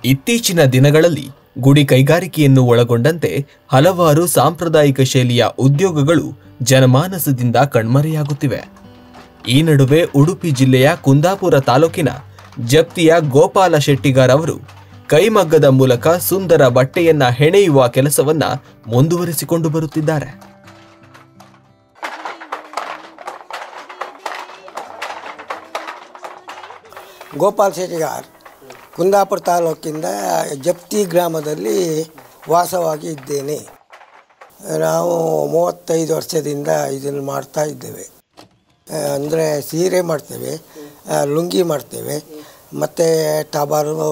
ಇತ್ತೀಚಿನ ದಿನಗಳಲ್ಲಿ ಗುಡಿ ಕೈಗಾರಿಕೆಯನ್ನು ಒಳಗೊಂಡಂತೆ ಹಲವಾರು ಸಾಂಪ್ರದಾಯಿಕ ಶೈಲಿಯ ಉದ್ಯೋಗಗಳು ಜನಮಾನಸದಿಂದ ಕಣ್ಮರೆಯಾಗುತ್ತಿವೆ ಈ ನಡುವೆ ಉಡುಪಿ ಜಿಲ್ಲೆಯ ಕುಂದಾಪುರ ತಾಲೂಕಿನ ಜಪ್ತಿಯ ಗೋಪಾಲ ಶೆಟ್ಟಿಗಾರ್ ಅವರು ಕೈಮಗ್ಗದ ಮೂಲಕ ಸುಂದರ ಬಟ್ಟೆಯನ್ನ ಹೆಣೆಯುವ ಕೆಲಸವನ್ನ ಮುಂದುವರಿಸಿಕೊಂಡು ಬರುತ್ತಿದ್ದಾರೆ ಗೋಪಾಲ್ ಶೆಟ್ಟಿಗಾರ್ ಕುಂದಾಪುರ ತಾಲೂಕಿಂದ ಜಪ್ತಿ ಗ್ರಾಮದಲ್ಲಿ ವಾಸವಾಗಿ ಇದ್ದೇನೆ ನಾವು ಮೂವತ್ತೈದು ವರ್ಷದಿಂದ ಇದನ್ನು ಮಾಡ್ತಾ ಇದ್ದೇವೆ ಅಂದರೆ ಸೀರೆ ಮಾಡ್ತೇವೆ ಆ, ಲುಂಗಿ ಮಾಡ್ತೇವೆ ಮತ್ತು ಟಬರು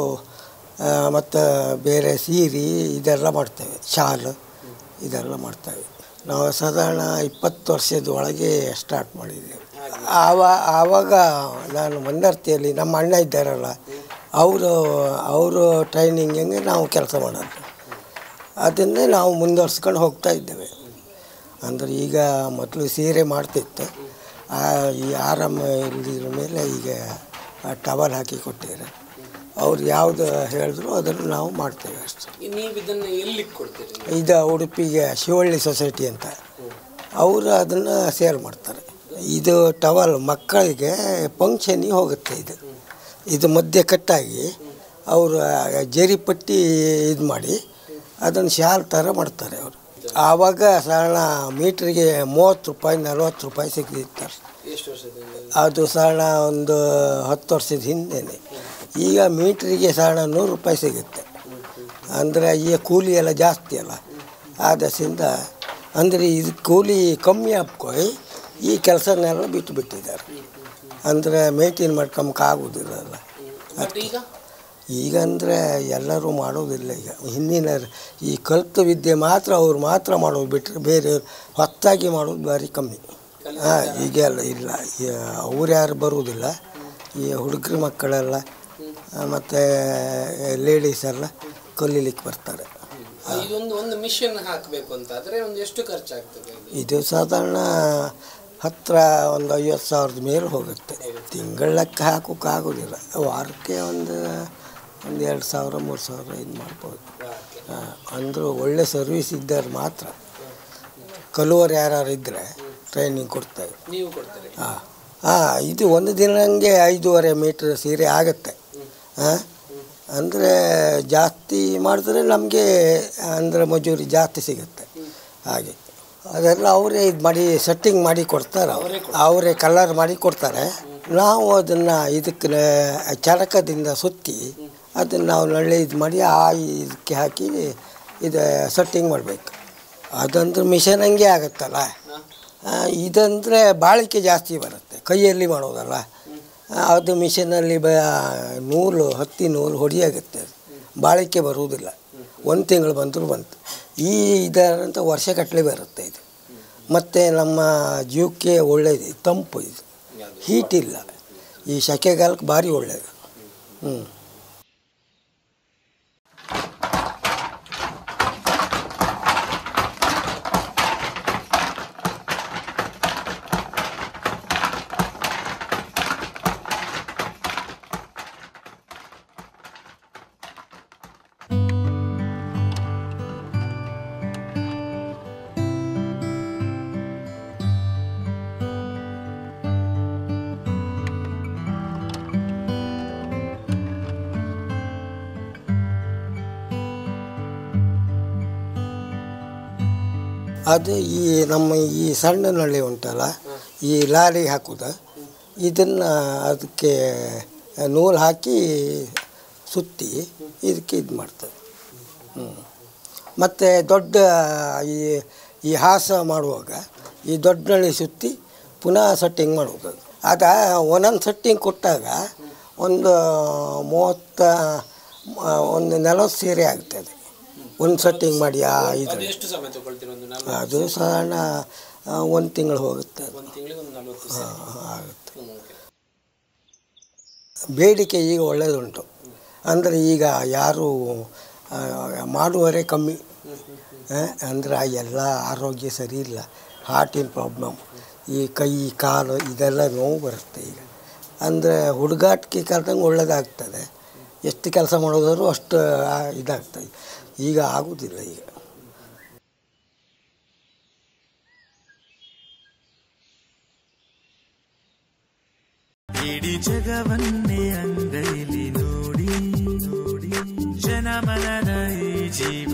ಮತ್ತು ಬೇರೆ ಸೀರೆ ಇದೆಲ್ಲ ಮಾಡ್ತೇವೆ ಶಾಲು ಇದೆಲ್ಲ ಮಾಡ್ತೇವೆ ನಾವು ಸಾಧಾರಣ ಇಪ್ಪತ್ತು ವರ್ಷದ ಒಳಗೆ ಸ್ಟಾರ್ಟ್ ಮಾಡಿದ್ದೇವೆ ಆವ ಆವಾಗ ನಾನು ಮಂದರ್ತಿಯಲ್ಲಿ ನಮ್ಮ ಅಣ್ಣ ಇದ್ದಾರಲ್ಲ ಅವರು ಅವರು ಟ್ರೈನಿಂಗಿಗೆ ನಾವು ಕೆಲಸ ಮಾಡೋದು ಅದನ್ನೇ ನಾವು ಮುಂದುವರ್ಸ್ಕೊಂಡು ಹೋಗ್ತಾ ಇದ್ದೇವೆ ಅಂದರೆ ಈಗ ಮೊದಲು ಸೀರೆ ಮಾಡ್ತಿತ್ತು ಆ, ಈ ಆರಾಮ ಇಲ್ದಿರ ಮೇಲೆ ಈಗ ಟವಲ್ ಹಾಕಿ ಕೊಟ್ಟಿದ್ದಾರೆ ಅವ್ರು ಯಾವುದು ಹೇಳಿದ್ರು ಅದನ್ನು ನಾವು ಮಾಡ್ತೇವೆ ಅಷ್ಟೆ ನೀವು ಇದನ್ನ ಎಲ್ಲಿ ಕೊಡ್ತೀರಿ ಇದು ಉಡುಪಿಗೆ ಶಿವಳ್ಳಿ ಸೊಸೈಟಿ ಅಂತ ಅವರು ಅದನ್ನು ಸೇಲ್ ಮಾಡ್ತಾರೆ ಇದು ಟವಲ್ ಮಕ್ಕಳಿಗೆ ಫಂಕ್ಷನಿಗೆ ಹೋಗುತ್ತೆ ಇದು ಇದು ಮಧ್ಯೆ ಕಟ್ಟಾಗಿ ಅವರು ಜರಿ ಪಟ್ಟಿ ಇದು ಮಾಡಿ ಅದನ್ನು ಶಾಲ್ ಥರ ಮಾಡ್ತಾರೆ ಅವರು ಆವಾಗ ಸಾಧಾರಣ ಮೀಟ್ರಿಗೆ ಮೂವತ್ತು ರೂಪಾಯಿ ನಲ್ವತ್ತು ರೂಪಾಯಿ ಸಿಗ್ತಿರ್ತಾರೆ ಎಷ್ಟು ವರ್ಷದಿಂದ ಅದು ಸಾಧಾರಣ ಒಂದು ಹತ್ತು ವರ್ಷದ ಹಿಂದೆನೆ ಈಗ ಮೀಟ್ರಿಗೆ ಸಾಧಾರಣ ನೂರು ರೂಪಾಯಿ ಸಿಗುತ್ತೆ ಅಂದರೆ ಈಗ ಕೂಲಿ ಎಲ್ಲ ಜಾಸ್ತಿ ಅಲ್ಲ ಆದರಿಂದ ಅಂದರೆ ಇದು ಕೂಲಿ ಕಮ್ಮಿ ಹಾಕ್ಕೊಳ್ಳಿ ಈ ಕೆಲಸನೆಲ್ಲ ಬಿಟ್ಟು ಬಿಟ್ಟಿದ್ದಾರೆ ಅಂದರೆ ಮೇಂಟೈನ್ ಮಾಡ್ಕೊಂಬಕ್ಕಾಗೋದಿಲ್ಲಲ್ಲ ಬಟ್ ಈಗ ಈಗ ಅಂದರೆ ಎಲ್ಲರೂ ಮಾಡೋದಿಲ್ಲ ಈಗ ಹಿಂದಿನ ಈ ಕಲಿತ ವಿದ್ಯೆ ಮಾತ್ರ ಅವ್ರು ಮಾತ್ರ ಮಾಡೋದು ಬಿಟ್ಟರೆ ಬೇರೆ ಹೊತ್ತಾಗಿ ಮಾಡೋದು ಭಾರಿ ಕಮ್ಮಿ ಹಾಂ ಈಗೆಲ್ಲ ಇಲ್ಲ ಅವ್ರು ಯಾರು ಬರುವುದಿಲ್ಲ ಈ ಹುಡುಗರ ಮಕ್ಕಳೆಲ್ಲ ಮತ್ತು ಲೇಡೀಸ್ ಎಲ್ಲ ಕಲೀಲಿಕ್ಕೆ ಬರ್ತಾರೆ ಇದೊಂದು ಒಂದು ಮಿಷನ್ ಹಾಕಬೇಕು ಅಂತ ಆದ್ರೆ ಒಂದು ಎಷ್ಟು ಖರ್ಚಾಗ್ತದೆ ಇದು? ಇದು ಸಾಧಾರಣ ಹತ್ತಿರ ಒಂದು ಐವತ್ತು ಸಾವಿರದ ಮೇಲೆ ಹೋಗುತ್ತೆ ತಿಂಗಳ ಲೆಕ್ಕ ಹಾಕೋಕೆ ಆಗೋದಿಲ್ಲ ವಾರಕ್ಕೆ ಒಂದು ಒಂದು ಎರಡು ಸಾವಿರ ಮೂರು ಸಾವಿರ ಇದು ಮಾಡ್ಬೋದು ಹಾಂ ಅಂದರೂ ಒಳ್ಳೆ ಸರ್ವಿಸ್ ಇದ್ದರೆ ಮಾತ್ರ ಕಲುವರು ಯಾರು ಇದ್ದರೆ ಟ್ರೈನಿಂಗ್ ಕೊಡ್ತೇವೆ ನೀವು ಕೊಡ್ತೀರಿ ಹಾಂ ಹಾಂ ಇದು ಒಂದು ದಿನಂಗೆ ಐದೂವರೆ ಮೀಟ್ರ್ ಸೀರೆ ಆಗುತ್ತೆ ಹಾಂ ಅಂದರೆ ಜಾಸ್ತಿ ಮಾಡಿದ್ರೆ ನಮಗೆ ಅಂದರೆ ಮಜೂರಿ ಜಾಸ್ತಿ ಸಿಗುತ್ತೆ ಹಾಗೆ ಅದೆಲ್ಲ ಅವರೇ ಇದು ಮಾಡಿ ಸೆಟ್ಟಿಂಗ್ ಮಾಡಿ ಕೊಡ್ತಾರೆ ಅವ್ರು. ಅವರೇ ಕಲರ್ ಮಾಡಿ ಕೊಡ್ತಾರೆ ನಾವು ಅದನ್ನು ಇದಕ್ಕೆ ಚರಕದಿಂದ ಸುತ್ತಿ ಅದನ್ನು ನಾವು ನಳ್ಳಿ ಇದು ಮಾಡಿ ಆ ಇದಕ್ಕೆ ಹಾಕಿ ಇದು ಸೆಟ್ಟಿಂಗ್ ಮಾಡಬೇಕು ಅದಂದ್ರೆ ಮಿಷನ್ ಹಂಗೆ ಆಗುತ್ತಲ್ಲ ಆ, ಇದಂದರೆ ಬಾಳಿಕೆ ಜಾಸ್ತಿ ಬರುತ್ತೆ ಕೈಯಲ್ಲಿ ಮಾಡೋದಲ್ಲ ಆ, ಅದು ಮಿಷನಲ್ಲಿ ಬ ನೂಲು ಹತ್ತಿ ನೂಲು ಹೊಡಿಯಾಗುತ್ತೆ ಬಾಳಿಕೆ ಬರುವುದಿಲ್ಲ ಒಂದು ತಿಂಗಳು ಬಂದರೂ ಬಂತು ಈ ಇದರಂತ ವರ್ಷಗಟ್ಟಲೆ ಬರುತ್ತೆ ಇದು ಮತ್ತು ನಮ್ಮ ಜೀವಕ್ಕೆ ಒಳ್ಳೆಯದು ತಂಪು ಇದು ಹೀಟ್ ಇಲ್ಲ ಈ ಸೆಕೆಗಾಲಕ್ಕೆ ಭಾರಿ ಒಳ್ಳೆಯದು ಹ್ಞೂ ಅದು ಈ ನಮ್ಮ ಈ ಸಣ್ಣ ನಳ್ಳಿ ಉಂಟಲ್ಲ ಈ ಲಾರಿ ಹಾಕೋದು ಇದನ್ನು ಅದಕ್ಕೆ ನೂಲು ಹಾಕಿ ಸುತ್ತಿ ಇದಕ್ಕೆ ಇದು ಮಾಡ್ತದೆ ಹ್ಞೂ ಮತ್ತು ದೊಡ್ಡ ಈ ಈ ಹಾಸ ಮಾಡುವಾಗ ಈ ದೊಡ್ಡ ನಳ್ಳಿ ಸುತ್ತಿ ಪುನಃ ಸೆಟ್ಟಿಂಗ್ ಮಾಡೋದು ಅದು. ಅದ ಒಂದೊಂದು ಸೆಟ್ಟಿಂಗ್ ಕೊಟ್ಟಾಗ ಒಂದು ಮೂವತ್ತ ಒಂದು ನಲವತ್ತು ಸೀರೆ ಆಗ್ತದೆ ಒಂದು ಸೆಟ್ಟಿಂಗ್ ಮಾಡಿ ಆ ಇದು ಅದು ಎಷ್ಟು ಸಮಯ ತಗೊಳ್ತೀರಿ ಒಂದು ನಾಲ್ಕು ಅದು ಸಾಧಾರಣ ಒಂದು ತಿಂಗಳು ಹೋಗುತ್ತೆ ಅದು. ಒಂದು ತಿಂಗಳಿಗೆ ಒಂದು ನಲ್ವತ್ತು ಹಾ, ಸರಿ ಆಗುತ್ತೆ ಹ್ಮ್, okay. ಬೇಡಿಕೆ ಈಗ ಒಳ್ಳೆಯದುಂಟು ಅಂದರೆ ಈಗ ಯಾರು ಆ, ಮಾಡುವವರೇ ಕಮ್ಮಿ ಅಂದರೆ ಎಲ್ಲ ಆರೋಗ್ಯ ಸರಿ ಇಲ್ಲ ಹಾರ್ಟಿನ ಪ್ರಾಬ್ಲಮ್ ಈ ಕೈ ಕಾಲು ಇದೆಲ್ಲ ನೋವು ಬರುತ್ತೆ ಈಗ ಅಂದರೆ ಹುಡುಗಾಟಿಕೆ ಕರೆದಂಗೆ ಒಳ್ಳೆಯದಾಗ್ತದೆ ಎಷ್ಟು ಕೆಲಸ ಮಾಡೋದಾದ್ರು ಅಷ್ಟು ಆ, ಇದಾಗ್ತದೆ ಈಗ ಆಗುವುದಿಲ್ಲ ಈಗ ಇಡೀ ಜಗವನ್ನೇ ಅಂಗೈಲಿ ನೋಡಿ ನೋಡಿ ಜನಮನದ ಈ ಜೀವ